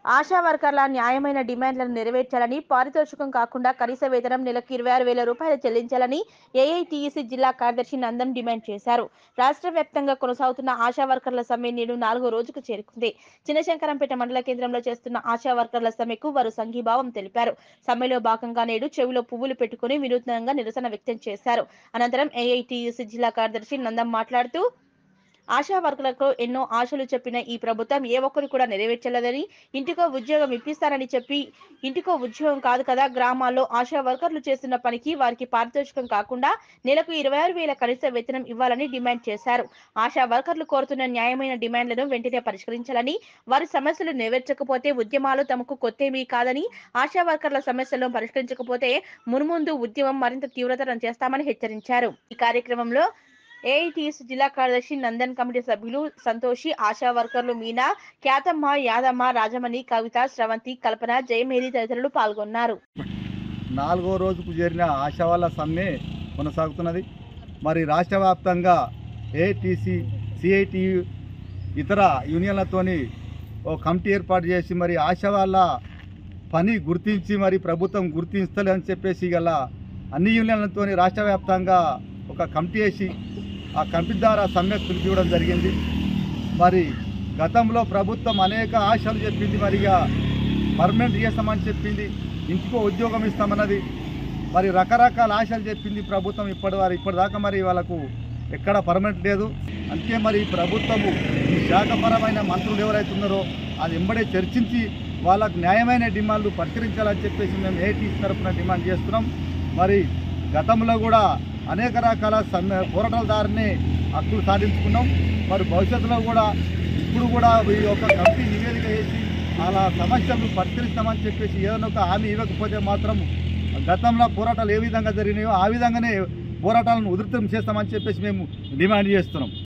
ఆశా వర్కర్ల న్యాయమైన డిమాండ్లను నెరవేర్చాలని పారితోషికం కాకుండా కనీస వేతనం నెలకు ఇరవై ఆరు వేల రూపాయలు చెల్లించాలని ఏఐటీఈసీ జిల్లా కార్యదర్శి నందన్ డిమాండ్ చేశారు రాష్ట్ర వ్యాప్తంగా కొనసాగుతున్న ఆశా వర్కర్ల సమ్మె నేడు నాలుగో రోజుకు చేరుకుంది చిన్నశంకరంపేట మండల కేంద్రంలో చేస్తున్న ఆశా వర్కర్ల సమ్మెకు వారు సంఘీభావం తెలిపారు సమ్మెలో భాగంగా నేడు చెవిలో పువ్వులు పెట్టుకుని వినూత్నంగా నిరసన వ్యక్తం చేశారు అనంతరం ఏఐటీయూసీ జిల్లా కార్యదర్శి నందం మాట్లాడుతూ ఆశా వర్కులకు ఎన్నో ఆశలు చెప్పిన ఈ ప్రభుత్వం ఏ ఒక్కరు కూడా నెరవేర్చలేదని ఇంటికో ఉద్యోగం ఇప్పిస్తారని చెప్పి ఇంటికో ఉద్యోగం కాదు కదా గ్రామాల్లో ఆశా వర్కర్లు చేస్తున్న పనికి వారికి పారితోషికం కాకుండా నెలకు ఇరవై ఆరు వేల కనీస వేతనం ఇవ్వాలని డిమాండ్ చేశారు ఆశా వర్కర్లు కోరుతున్న న్యాయమైన డిమాండ్లను వెంటనే పరిష్కరించాలని వారి సమస్యలు నెరవేర్చకపోతే ఉద్యమాలు తమకు కొత్తేమీ కాదని ఆశా వర్కర్ల సమస్యలను పరిష్కరించకపోతే మున్ముందు ఉద్యమం మరింత తీవ్రతరం చేస్తామని హెచ్చరించారు ఈ కార్యక్రమంలో ఏఐటీఎస్ జిల్లా కార్యదర్శి నందన్ కమిటీ సభ్యులు సంతోషి ఆశా వర్కర్లు మీనా ఖ్యాతమ్మ యాదమ్మ రాజమణి కవిత స్రవంతి కల్పన జయమేరి తదితరులు పాల్గొన్నారు నాలుగో రోజుకు చేరిన ఆశా వాళ్ళ సమ్మె కొనసాగుతున్నది మరి రాష్ట్ర వ్యాప్తంగా ఏటీసీ సిఐటి ఇతర యూనియన్లతోని ఓ కమిటీ ఏర్పాటు చేసి మరి ఆశా వాళ్ళ పని గుర్తించి మరి ప్రభుత్వం గుర్తించలే అని చెప్పేసి గల అన్ని యూనియన్లతోని రాష్ట్ర వ్యాప్తంగా ఒక కమిటీ వేసి ఆ కమిటీ ద్వారా సమ్మె పిలిపివ్వడం జరిగింది మరి గతంలో ప్రభుత్వం అనేక ఆశలు చెప్పింది మరి ఇక పర్మనెంట్ చేస్తామని చెప్పింది ఇంటికో ఉద్యోగం ఇస్తామన్నది మరి రకరకాల ఆశలు చెప్పింది ప్రభుత్వం ఇప్పటి వారు ఇప్పటిదాకా మరి వాళ్ళకు ఎక్కడ పర్మనెంట్ లేదు అందుకే మరి ఈ ప్రభుత్వము ఈ శాఖపరమైన మంత్రులు ఎవరైతే ఉన్నారో అది ఎంబడే చర్చించి వాళ్ళకు న్యాయమైన డిమాండ్లు పరిష్కరించాలని చెప్పేసి మేము ఏటీసీ తరఫున డిమాండ్ చేస్తున్నాం మరి గతంలో కూడా అనేక రకాల సమ్మె పోరాటాల దారిని హక్కులు సాధించుకున్నాం మరి భవిష్యత్తులో కూడా ఇప్పుడు కూడా ఈ యొక్క కమిటీ నివేదిక వేసి అలా సమస్యలు పరిష్కరిస్తామని చెప్పేసి ఏదైనా ఒక హామీ ఇవ్వకపోతే మాత్రం గతంలో పోరాటాలు ఏ విధంగా జరిగినాయో ఆ విధంగానే పోరాటాలను ఉధృతం చేస్తామని చెప్పేసి మేము డిమాండ్ చేస్తున్నాం